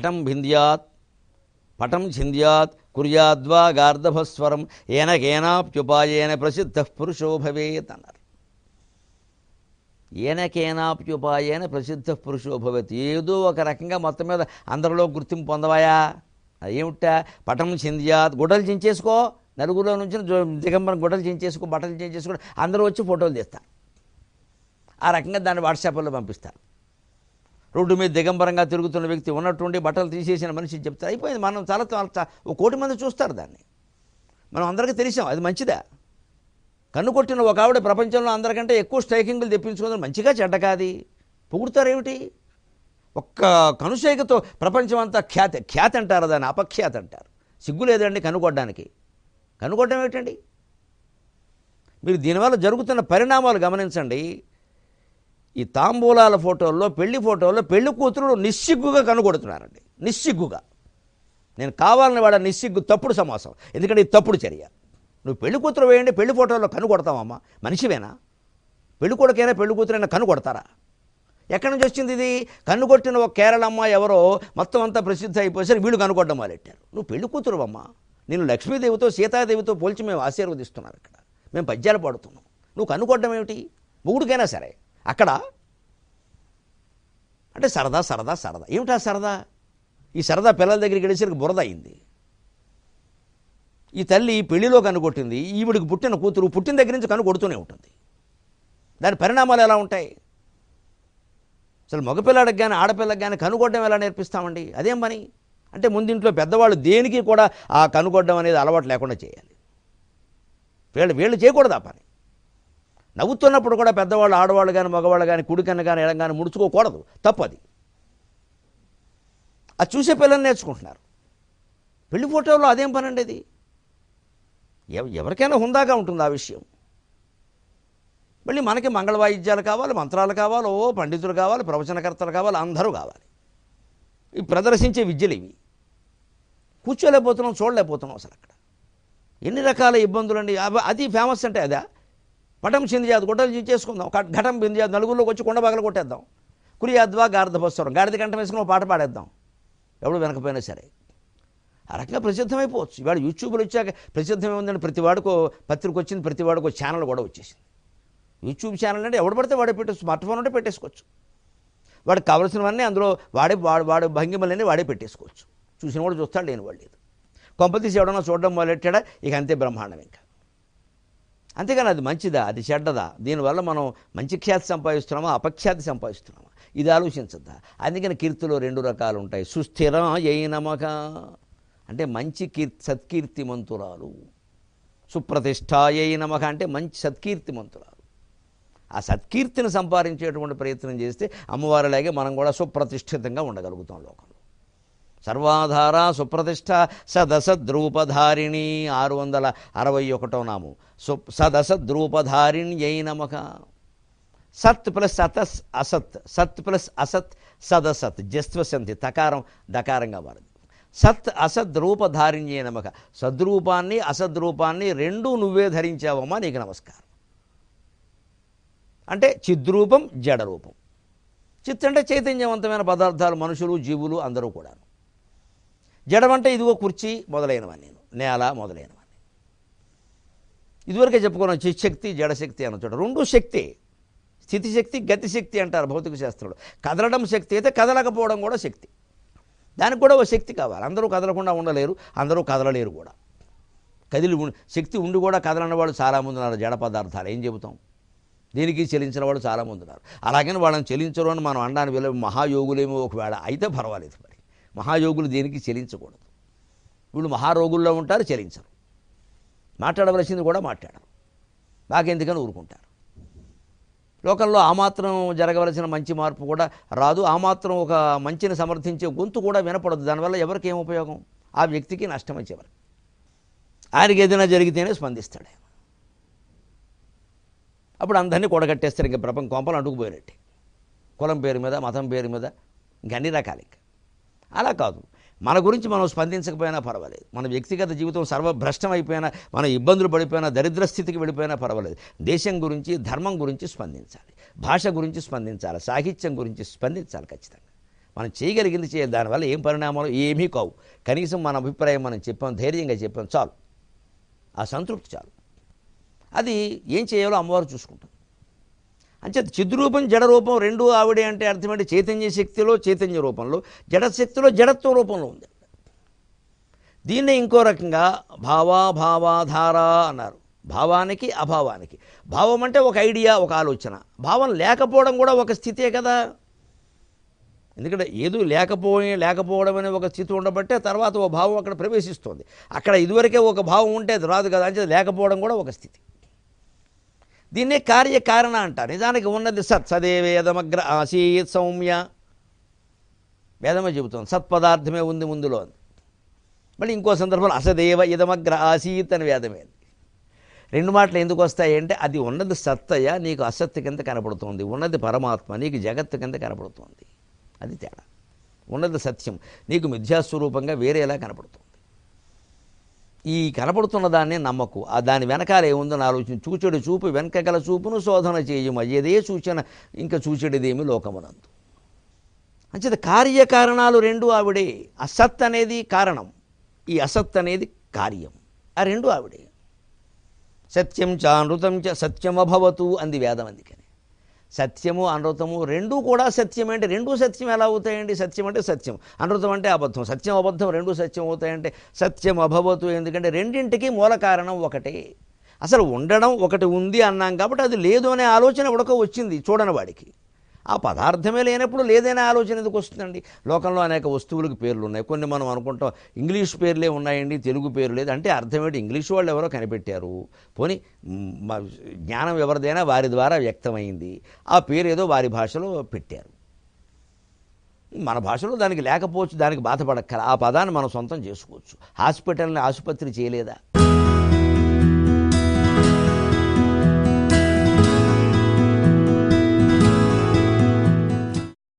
ఘటం భింద్యాత్ పటం ఛింద్యాత్ కుర్యాద్వా గార్ధభస్వరం ఏనకేనాప్యుపాయేన ప్రసిద్ధ పురుషో భవేత్ అన్నారు ఏనకేనాప్యుపాయేన ప్రసిద్ధ పురుషో భవేత్ ఏదో ఒక రకంగా మొత్తం మీద అందరిలో గుర్తింపు పొందవాయా ఏమిటా పటం చింద్యాత్ గుడ్డలు చించేసుకో నలుగురిలో నుంచి జో- దిగంబరం గుడ్డలు చించేసుకో బట్టలు చించేసుకో అందరూ వచ్చి ఫోటోలు తీస్తారు ఆ రకంగా దాన్ని వాట్సాప్లో పంపిస్తారు రోడ్డు మీద దిగంబరంగా తిరుగుతున్న వ్యక్తి ఉన్నట్టుండి బట్టలు తీసేసిన మనిషి చెప్తే అయిపోయింది మనం చాలా చాలా చా- ఒక కోటి మంది చూస్తారు దాన్ని మనం అందరికీ తెలిసాం అది మంచిదా కన్ను కొట్టిన ఒక ఆవిడ ప్రపంచంలో అందరికంటే ఎక్కువ స్ట్రైకింగ్లు తెప్పించుకుందని మంచిగా చెడ్డ కాది పొగుడుతారేమిటి ఒక్క కనుశైకతో ప్రపంచం అంతా ఖ్యాతి ఖ్యాతి అంటారు దాన్ని అపఖ్యాతి అంటారు సిగ్గు లేదండి కనుగొట్టడానికి కనుగొట్టడం ఏమిటండి మీరు దీనివల్ల జరుగుతున్న పరిణామాలు గమనించండి ఈ తాంబూలాల ఫోటోల్లో పెళ్లి ఫోటోల్లో పెళ్లి కూతురు నిస్సిగ్గుగా కనుగొడుతున్నారండి నిస్సిగ్గుగా నేను కావాలని వాడ నిస్సిగ్గు తప్పుడు సమాసం ఎందుకంటే ఇది తప్పుడు చర్య నువ్వు పెళ్లి కూతురు వేయండి పెళ్లి ఫోటోల్లో కను కొడతావమ్మా మనిషివేనా పెళ్లి కొడుకైనా పెళ్లి కూతురైనా కను కొడతారా ఎక్కడి నుంచి వచ్చింది ఇది కన్ను కొట్టిన ఒక కేరళ అమ్మాయి ఎవరో మొత్తం అంతా ప్రసిద్ధి అయిపోయేసరికి వీళ్ళు కనుకొట్టడం మొదలెట్టారు నువ్వు పెళ్లి కూతురు అమ్మా నేను లక్ష్మీదేవితో సీతాదేవితో పోల్చి మేము ఆశీర్వదిస్తున్నాం ఇక్కడ మేము పద్యాలు పాడుతున్నాం నువ్వు కనుకొట్టడం ఏమిటి మొగుడికైనా సరే అక్కడ అంటే సరదా సరదా సరదా ఏమిటా సరదా ఈ సరదా పిల్లల దగ్గరికి వెళ్ళేసరికి బురద అయింది ఈ తల్లి పెళ్లిలో కనుగొట్టింది ఈవిడికి పుట్టిన కూతురు పుట్టిన దగ్గర నుంచి కను కొడుతూనే ఉంటుంది దాని పరిణామాలు ఎలా ఉంటాయి అసలు మగపిల్లాడికి కానీ ఆడపిల్లకి కానీ కనుగొట్టడం ఎలా నేర్పిస్తామండి అదేం పని అంటే ముందింట్లో పెద్దవాళ్ళు దేనికి కూడా ఆ కనుగొట్టడం అనేది అలవాటు లేకుండా చేయాలి వీళ్ళు వీళ్ళు చేయకూడదు ఆ పని నవ్వుతున్నప్పుడు కూడా పెద్దవాళ్ళు ఆడవాళ్ళు కానీ మగవాళ్ళు కానీ కుడికన్న కానీ ఎడం కానీ ముడుచుకోకూడదు తప్పు అది అది చూసే పిల్లలు నేర్చుకుంటున్నారు పెళ్లి ఫోటోలో అదేం పని అండి అది ఎవ- ఎవరికైనా హుందాగా ఉంటుంది ఆ విషయం మళ్ళీ మనకి మంగళ వాయిద్యాలు కావాలి మంత్రాలు కావాలి ఓ పండితులు కావాలి ప్రవచనకర్తలు కావాలి అందరూ కావాలి ఈ ప్రదర్శించే విద్యలు ఇవి కూర్చోలేకపోతున్నాం చూడలేకపోతున్నాం అసలు అక్కడ ఎన్ని రకాల ఇబ్బందులు అండి అవ- అది ఫేమస్ అంటే అదా పటం చిందియాదు గుడ్డలు చేసుకుందాం ఘటం బిందియాదు నలుగురిలోకి వచ్చి కొండ పగల కొట్టేద్దాం కురియాద్వా గార్ధపస్వరం గాడిద కంఠం వేసుకుని ఒక పాట పాడేద్దాం ఎవడు వెనకపోయినా సరే ఆ రకంగా ప్రసిద్ధమైపోవచ్చు ఇవాళ యూట్యూబ్లో వచ్చాక ప్రసిద్ధమైందని ప్రతి వాడికో పత్రిక వచ్చింది ప్రతి వాడికో ఛానల్ కూడా వచ్చేసింది యూట్యూబ్ ఛానల్ అంటే ఎవడు పడితే వాడే పెట్టే స్మార్ట్ ఫోన్ ఉంటే పెట్టేసుకోవచ్చు వాడికి కావలసినవన్నీ అందులో వాడే వాడు వాడు భంగిమలన్నీ వాడే పెట్టేసుకోవచ్చు చూసిన వాడు చూస్తాడు లేని వాడు లేదు కొంపతీసి ఎవడన్నా చూడడం మొదలెట్టాడా ఇక అంతే బ్రహ్మాండం ఇంకా అంతేగాని అది మంచిదా అది చెడ్డదా దీనివల్ల మనం మంచి ఖ్యాతి సంపాదిస్తున్నామా అపఖ్యాతి సంపాదిస్తున్నామా ఇది ఆలోచించద్దా అందుకని కీర్తిలో రెండు రకాలు ఉంటాయి సుస్థిర నమక అంటే మంచి కీర్తి సత్కీర్తిమంతురాలు సుప్రతిష్టాయై నమక అంటే మంచి సత్కీర్తిమంతురాలు ఆ సత్కీర్తిని సంపాదించేటువంటి ప్రయత్నం చేస్తే అమ్మవారిలాగే మనం కూడా సుప్రతిష్ఠితంగా ఉండగలుగుతాం లోకంలో సర్వాధార సుప్రతిష్ఠ సదసద్రూపధారిణి ఆరు వందల అరవై ఒకటో నాము సు సదసద్రూపధారిణ్యై నమక సత్ ప్లస్ అతస్ అసత్ సత్ ప్లస్ అసత్ సదసత్ జస్వసంతి తకారం దకారంగా మారింది సత్ అసద్ రూపధారిణ్యే నమక సద్రూపాన్ని అసద్రూపాన్ని రెండూ నువ్వే ధరించావమ్మా నీకు నమస్కారం అంటే చిద్రూపం జడరూపం చిత్ అంటే చైతన్యవంతమైన పదార్థాలు మనుషులు జీవులు అందరూ కూడాను జడమంటే ఇదిగో కుర్చీ మొదలైనవన్నీ నేల మొదలైనవన్నీ ఇదివరకే చెప్పుకున్నాం చిశక్తి జడశక్తి అన్న చోట రెండు శక్తి స్థితిశక్తి గతిశక్తి అంటారు భౌతిక శాస్త్రంలో కదలడం శక్తి అయితే కదలకపోవడం కూడా శక్తి దానికి కూడా ఒక శక్తి కావాలి అందరూ కదలకుండా ఉండలేరు అందరూ కదలలేరు కూడా కదిలి ఉం- శక్తి ఉండి కూడా కదలని వాళ్ళు చాలామంది ఉన్నారు జడ పదార్థాలు ఏం చెబుతాం దీనికి చెలించిన వాళ్ళు చాలామంది ఉన్నారు అలాగని వాళ్ళని చెలించరు అని మనం అనడానికి వెళ్ళి మహాయోగులేమో ఒకవేళ అయితే పర్వాలేదు మరి మహాయోగులు దేనికి చెలించకూడదు వీళ్ళు మహారోగుల్లో ఉంటారు చెలించరు మాట్లాడవలసింది కూడా మాట్లాడరు నాకెందుకని ఊరుకుంటారు లోకంలో ఆ మాత్రం జరగవలసిన మంచి మార్పు కూడా రాదు ఆ మాత్రం ఒక మంచిని సమర్థించే గొంతు కూడా వినపడదు దానివల్ల ఎవరికి ఏం ఉపయోగం ఆ వ్యక్తికి నష్టం వచ్చేవారు ఆయనకి ఏదైనా జరిగితేనే స్పందిస్తాడు ఆయన. అప్పుడు అందరినీ కూడగట్టేస్తారు ఇంకా ప్రపంచ కొంపలు అంటుకుపోయినట్టే కులం పేరు మీద మతం పేరు మీద ఇంక అన్ని రకాలు ఇంకా అలా కాదు మన గురించి మనం స్పందించకపోయినా పర్వాలేదు మన వ్యక్తిగత జీవితం సర్వభ్రష్టం అయిపోయినా మన ఇబ్బందులు పడిపోయినా దరిద్ర స్థితికి వెళ్ళిపోయినా పర్వాలేదు దేశం గురించి ధర్మం గురించి స్పందించాలి భాష గురించి స్పందించాలి సాహిత్యం గురించి స్పందించాలి ఖచ్చితంగా మనం చేయగలిగింది చేయాలి దానివల్ల ఏం పరిణామాలు ఏమీ కావు కనీసం మన అభిప్రాయం మనం చెప్పాం ధైర్యంగా చెప్పాం చాలు ఆ సంతృప్తి చాలు అది ఏం చేయాలో అమ్మవారు చూసుకుంటుంది అంచేత చిద్రూపం జడ రూపం రెండు ఆవిడే అంటే అర్థమేంటి చైతన్య శక్తిలో చైతన్య రూపంలో జడ శక్తిలో జడత్వ రూపంలో ఉంది దీన్నే ఇంకో రకంగా భావాభావాధార అన్నారు భావానికి అభావానికి భావం అంటే ఒక ఐడియా ఒక ఆలోచన భావం లేకపోవడం కూడా ఒక స్థితే కదా ఎందుకంటే ఏదో లేకపోయే లేకపోవడం అనే ఒక స్థితి ఉండబట్టే తర్వాత ఓ భావం అక్కడ ప్రవేశిస్తుంది అక్కడ ఇదివరకే ఒక భావం ఉంటే అది రాదు కదా అంటే లేకపోవడం కూడా ఒక స్థితి దీన్నే కార్యకారణ అంటారు నిజానికి ఉన్నది సత్ సదేవేదమగ్ర ఆసీత్ సౌమ్య వేదమే చెబుతుంది సత్పదార్థమే ఉంది ముందులో అని మళ్ళీ ఇంకో సందర్భంలో అసదేవ ఇదమగ్ర ఆసీత్ అని వేదమే రెండు మాటలు ఎందుకు వస్తాయి అంటే అది ఉన్నది సత్తయ నీకు అసత్తు కింద కనపడుతుంది ఉన్నది పరమాత్మ నీకు జగత్తు కింద కనపడుతుంది అది తేడా ఉన్నది సత్యం నీకు మిథ్యాస్వరూపంగా వేరేలా కనపడుతుంది ఈ కనపడుతున్న దాన్ని నమ్మకు ఆ దాని వెనకాల ఏముందో ఆలోచన చూచెడు చూపు వెనక గల చూపును శోధన చేయము అయ్యేదే సూచన ఇంకా చూచెడిదేమి లోకమునందు అంచేత కార్యకారణాలు రెండు ఆవిడే అసత్ అనేది కారణం ఈ అసత్ అనేది కార్యం ఆ రెండు ఆవిడే సత్యం చ అనృతం చ సత్యమభవతు అంది వేదం అందుకని సత్యము అనృతము రెండూ కూడా సత్యమే అంటే రెండూ సత్యం ఎలా అవుతాయండి సత్యం అంటే సత్యం అనృతం అంటే అబద్ధం సత్యం అబద్ధం రెండూ సత్యం అవుతాయంటే సత్యం అభవతు ఎందుకంటే రెండింటికి మూల కారణం ఒకటే అసలు ఉండడం ఒకటి ఉంది అన్నాం కాబట్టి అది లేదు అనే ఆలోచన ఉడక వచ్చింది చూడని వాడికి ఆ పదార్థమే లేనప్పుడు లేదనే ఆలోచన ఎందుకు వస్తుందండి లోకంలో అనేక వస్తువులకు పేర్లు ఉన్నాయి కొన్ని మనం అనుకుంటాం ఇంగ్లీష్ పేర్లే ఉన్నాయండి తెలుగు పేరు లేదు అంటే అర్థం ఏంటి ఇంగ్లీష్ వాళ్ళు ఎవరో కనిపెట్టారు పోనీ మ్, మా జ్ఞానం ఎవరిదైనా వారి ద్వారా వ్యక్తమైంది ఆ పేరు ఏదో వారి భాషలో పెట్టారు మన భాషలో దానికి లేకపోవచ్చు దానికి బాధపడక్కల ఆ పదాన్ని మనం సొంతం చేసుకోవచ్చు హాస్పిటల్ని ఆసుపత్రి చేయలేదా